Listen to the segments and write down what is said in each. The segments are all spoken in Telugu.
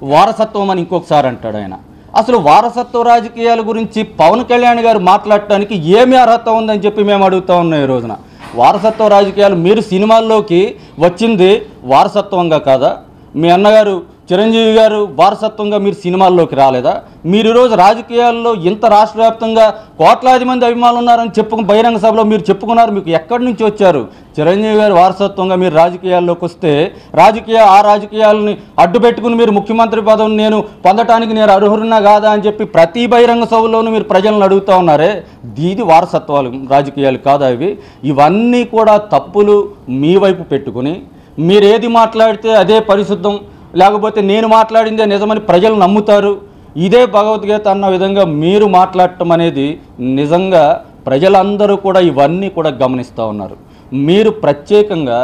వారసత్వం అని ఇంకొకసారి అంటాడు ఆయన అసలు వారసత్వ రాజకీయాల గురించి పవన్ కళ్యాణ్ గారు మాట్లాడటానికి ఏమి అర్హత ఉందని చెప్పి మేము అడుగుతా ఉన్నాం ఈ రోజున వారసత్వ రాజకీయాలు మీరు సినిమాల్లోకి వచ్చింది వారసత్వంగా కాదా మీ అన్నగారు చిరంజీవి గారు వారసత్వంగా మీరు సినిమాల్లోకి రాలేదా మీరు ఈరోజు రాజకీయాల్లో ఇంత రాష్ట్ర వ్యాప్తంగా కోట్లాది మంది అభిమానులు ఉన్నారని చెప్పుకు బహిరంగ సభలో మీరు చెప్పుకున్నారు మీకు ఎక్కడి నుంచి వచ్చారు చిరంజీవి గారు వారసత్వంగా మీరు రాజకీయాల్లోకి వస్తే రాజకీయ ఆ రాజకీయాలని అడ్డు పెట్టుకుని మీరు ముఖ్యమంత్రి పదవిని నేను పొందటానికి నేను అర్హున్నా కాదా అని చెప్పి ప్రతి బహిరంగ సభలోనూ మీరు ప్రజలను అడుగుతూ ఉన్నారే దీది వారసత్వాలు రాజకీయాలు కాదా ఇవి ఇవన్నీ కూడా తప్పులు మీ వైపు పెట్టుకుని మీరు ఏది మాట్లాడితే అదే పరిశుద్ధం లేకపోతే నేను మాట్లాడిందే నిజమని ప్రజలు నమ్ముతారు ఇదే భగవద్గీత అన్న విధంగా మీరు మాట్లాడటం అనేది నిజంగా ప్రజలందరూ కూడా ఇవన్నీ కూడా గమనిస్తూ ఉన్నారు మీరు ప్రత్యేకంగా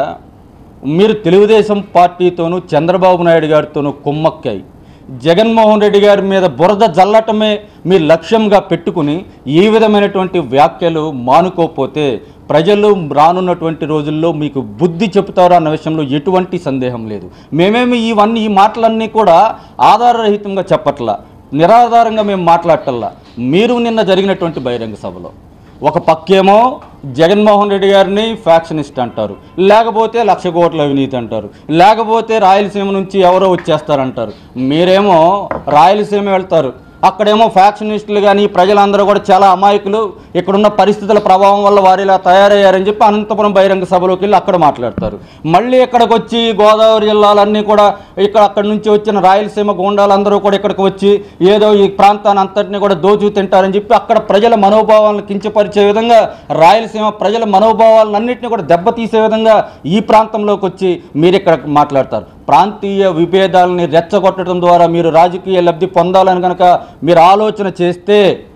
మీరు తెలుగుదేశం పార్టీతోనూ చంద్రబాబు నాయుడు గారితోనూ కుమ్మక్కాయి జగన్మోహన్ రెడ్డి గారి మీద బురద జల్లటమే మీ లక్ష్యంగా పెట్టుకుని ఈ విధమైనటువంటి వ్యాఖ్యలు మానుకోకపోతే ప్రజలు రానున్నటువంటి రోజుల్లో మీకు బుద్ధి చెబుతారు అన్న విషయంలో ఎటువంటి సందేహం లేదు మేమేమి ఇవన్నీ ఈ మాటలన్నీ కూడా ఆధారరహితంగా చెప్పట్లా నిరాధారంగా మేము మాట్లాడటల్లా మీరు నిన్న జరిగినటువంటి బహిరంగ సభలో ఒక పక్కేమో జగన్మోహన్ రెడ్డి గారిని ఫ్యాక్షనిస్ట్ అంటారు లేకపోతే లక్ష కోట్ల అవినీతి అంటారు లేకపోతే రాయలసీమ నుంచి ఎవరో వచ్చేస్తారంటారు మీరేమో రాయలసీమ వెళ్తారు అక్కడేమో ఫ్యాక్షనిస్టులు కానీ ప్రజలందరూ కూడా చాలా అమాయకులు ఇక్కడున్న పరిస్థితుల ప్రభావం వల్ల వారు ఇలా తయారయ్యారని చెప్పి అనంతపురం బహిరంగ సభలోకి వెళ్ళి అక్కడ మాట్లాడతారు మళ్ళీ ఇక్కడికి వచ్చి గోదావరి జిల్లాలన్నీ కూడా ఇక్కడ అక్కడి నుంచి వచ్చిన రాయలసీమ గూండాలందరూ కూడా ఇక్కడికి వచ్చి ఏదో ఈ ప్రాంతాన్ని అంతటిని కూడా దోచు తింటారని చెప్పి అక్కడ ప్రజల మనోభావాలను కించపరిచే విధంగా రాయలసీమ ప్రజల మనోభావాలన్నింటినీ కూడా దెబ్బతీసే విధంగా ఈ ప్రాంతంలోకి వచ్చి మీరు ఇక్కడ మాట్లాడతారు ప్రాంతీయ విభేదాలని రెచ్చగొట్టడం ద్వారా మీరు రాజకీయ లబ్ధి పొందాలని కనుక మీరు ఆలోచన చేస్తే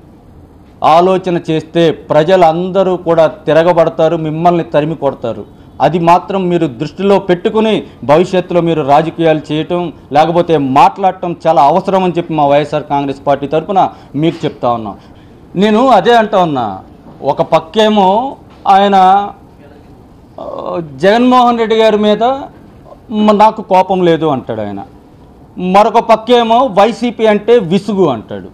ఆలోచన చేస్తే ప్రజలందరూ కూడా తిరగబడతారు మిమ్మల్ని తరిమి కొడతారు అది మాత్రం మీరు దృష్టిలో పెట్టుకుని భవిష్యత్తులో మీరు రాజకీయాలు చేయటం లేకపోతే మాట్లాడటం చాలా అవసరం అని చెప్పి మా వైఎస్ఆర్ కాంగ్రెస్ పార్టీ తరఫున మీకు చెప్తా ఉన్నాం నేను అదే అంటా ఉన్నా ఒక పక్కేమో ఆయన ఆ, జగన్మోహన్ రెడ్డి గారి మీద మ- నాకు కోపం లేదు అంటాడు ఆయన మరొక పక్కేమో వైసీపీ అంటే విసుగు అంటాడు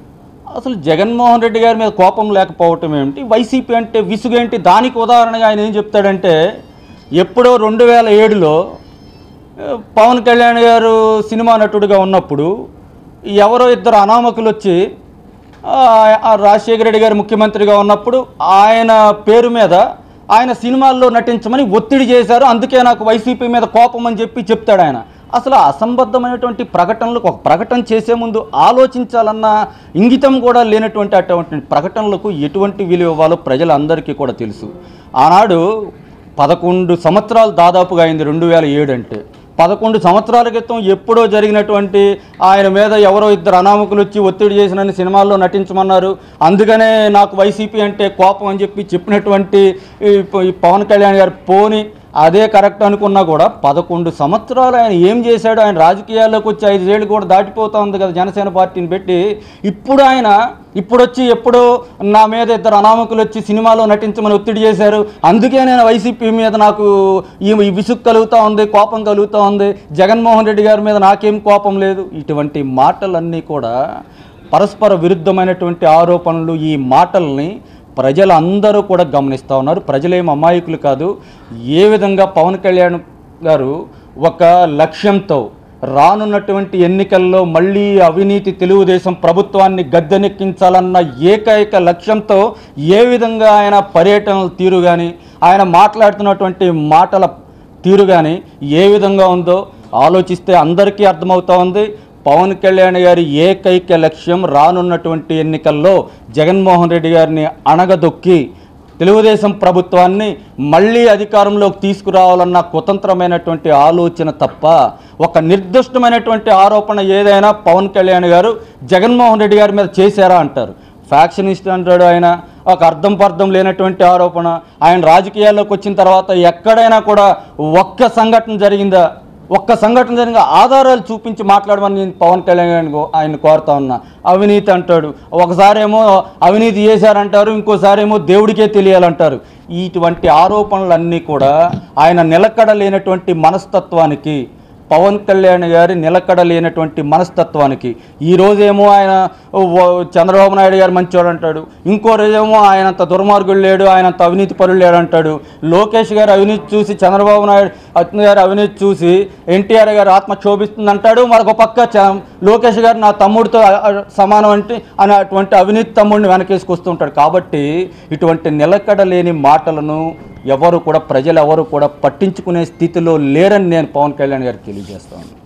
అసలు జగన్మోహన్ రెడ్డి గారి మీద కోపం లేకపోవటం ఏమిటి వైసీపీ అంటే విసుగు ఏంటి దానికి ఉదాహరణగా ఆయన ఏం చెప్తాడంటే ఎప్పుడో రెండు వేల ఏడులో ఆ, పవన్ కళ్యాణ్ గారు సినిమా నటుడిగా ఉన్నప్పుడు ఎవరో ఇద్దరు అనామకులు వచ్చి ఆ, ఆ రాజశేఖర రెడ్డి గారు ముఖ్యమంత్రిగా ఉన్నప్పుడు ఆయన పేరు మీద ఆయన సినిమాల్లో నటించమని ఒత్తిడి చేశారు అందుకే నాకు వైసీపీ మీద కోపం అని చెప్పి చెప్తాడు ఆయన అసలు అసంబద్ధమైనటువంటి ప్రకటనలకు ఒక ప్రకటన చేసే ముందు ఆలోచించాలన్న ఇంగితం కూడా లేనటువంటి అటువంటి ప్రకటనలకు ఎటువంటి విలువ ఇవ్వాలో ప్రజలందరికీ కూడా తెలుసు ఆనాడు పదకొండు సంవత్సరాలు దాదాపుగా అయింది రెండు వేల ఏడు అంటే పదకొండు సంవత్సరాల క్రితం ఎప్పుడో జరిగినటువంటి ఆయన మీద ఎవరో ఇద్దరు అనామకులు వచ్చి ఒత్తిడి చేసినని సినిమాల్లో నటించమన్నారు అందుకనే నాకు వైసీపీ అంటే కోపం అని చెప్పి చెప్పినటువంటి ఈ ప- ఈ పవన్ కళ్యాణ్ గారు పోని అదే కరెక్ట్ అనుకున్నా కూడా పదకొండు సంవత్సరాలు ఆయన ఏం చేశాడు ఆయన రాజకీయాల్లోకి వచ్చి ఐదేళ్ళు కూడా దాటిపోతా ఉంది కదా జనసేన పార్టీని పెట్టి ఇప్పుడు ఆయన ఇప్పుడు వచ్చి ఎప్పుడో నా మీద ఇద్దరు అనామకులు వచ్చి సినిమాలో నటించమని ఒత్తిడి చేశారు అందుకే నేను వైసీపీ మీద నాకు ఈ ఈ విసుగు కలుగుతూ ఉంది కోపం కలుగుతూ ఉంది జగన్మోహన్ రెడ్డి గారి మీద నాకేం కోపం లేదు ఇటువంటి మాటలన్నీ కూడా పరస్పర విరుద్ధమైనటువంటి ఆరోపణలు ఈ మాటల్ని ప్రజలందరూ కూడా గమనిస్తూ ఉన్నారు ప్రజలేం అమాయకులు కాదు ఏ విధంగా పవన్ కళ్యాణ్ గారు ఒక లక్ష్యంతో రానున్నటువంటి ఎన్నికల్లో మళ్ళీ అవినీతి తెలుగుదేశం ప్రభుత్వాన్ని గద్దెనెక్కించాలన్న ఏకైక లక్ష్యంతో ఏ విధంగా ఆయన పర్యటనల తీరు కానీ ఆయన మాట్లాడుతున్నటువంటి మాటల తీరు కానీ ఏ విధంగా ఉందో ఆలోచిస్తే అందరికీ అర్థమవుతా ఉంది పవన్ కళ్యాణ్ గారి ఏకైక లక్ష్యం రానున్నటువంటి ఎన్నికల్లో జగన్మోహన్ రెడ్డి గారిని అణగదొక్కి తెలుగుదేశం ప్రభుత్వాన్ని మళ్ళీ అధికారంలోకి తీసుకురావాలన్న కుతంత్రమైనటువంటి ఆలోచన తప్ప ఒక నిర్దిష్టమైనటువంటి ఆరోపణ ఏదైనా పవన్ కళ్యాణ్ గారు జగన్మోహన్ రెడ్డి గారి మీద చేశారా అంటారు ఫ్యాక్షనిస్ట్ అంటాడు ఆయన ఒక అర్థం పర్థం లేనటువంటి ఆరోపణ ఆయన రాజకీయాల్లోకి వచ్చిన తర్వాత ఎక్కడైనా కూడా ఒక్క సంఘటన జరిగిందా ఒక్క సంఘటన జరిగిన ఆధారాలు చూపించి మాట్లాడమని నేను పవన్ కళ్యాణ్ గారిని కో- ఆయన కోరుతా ఉన్నా అవినీతి అంటాడు ఒకసారేమో అవినీతి చేశారంటారు ఇంకోసారేమో దేవుడికే తెలియాలంటారు ఇటువంటి ఆరోపణలన్నీ కూడా ఆయన నిలకడ లేనటువంటి మనస్తత్వానికి పవన్ కళ్యాణ్ గారి నిలకడ లేనటువంటి మనస్తత్వానికి ఈ రోజేమో ఆయన ఓ- చంద్రబాబు నాయుడు గారు మంచివాడు అంటాడు ఇంకో రోజేమో ఆయన అంత దుర్మార్గుడు లేడు ఆయన అంత అవినీతి పరుడు లేడు అంటాడు లోకేష్ గారు అవినీతి చూసి చంద్రబాబు నాయుడు అతను గారు అవినీతి చూసి ఎన్టీఆర్ గారు ఆత్మ క్షోభిస్తుంది అంటాడు మరొక పక్క చ- లోకేష్ గారు నా తమ్ముడితో అ- అ- సమానం అంటే అనేటువంటి అవినీతి తమ్ముడిని వెనకేసుకొస్తుంటాడు కాబట్టి ఇటువంటి నిలకడ లేని మాటలను ఎవరు కూడా ప్రజలు ఎవరు కూడా పట్టించుకునే స్థితిలో లేరని నేను పవన్ కళ్యాణ్ గారికి తెలియజేస్తాను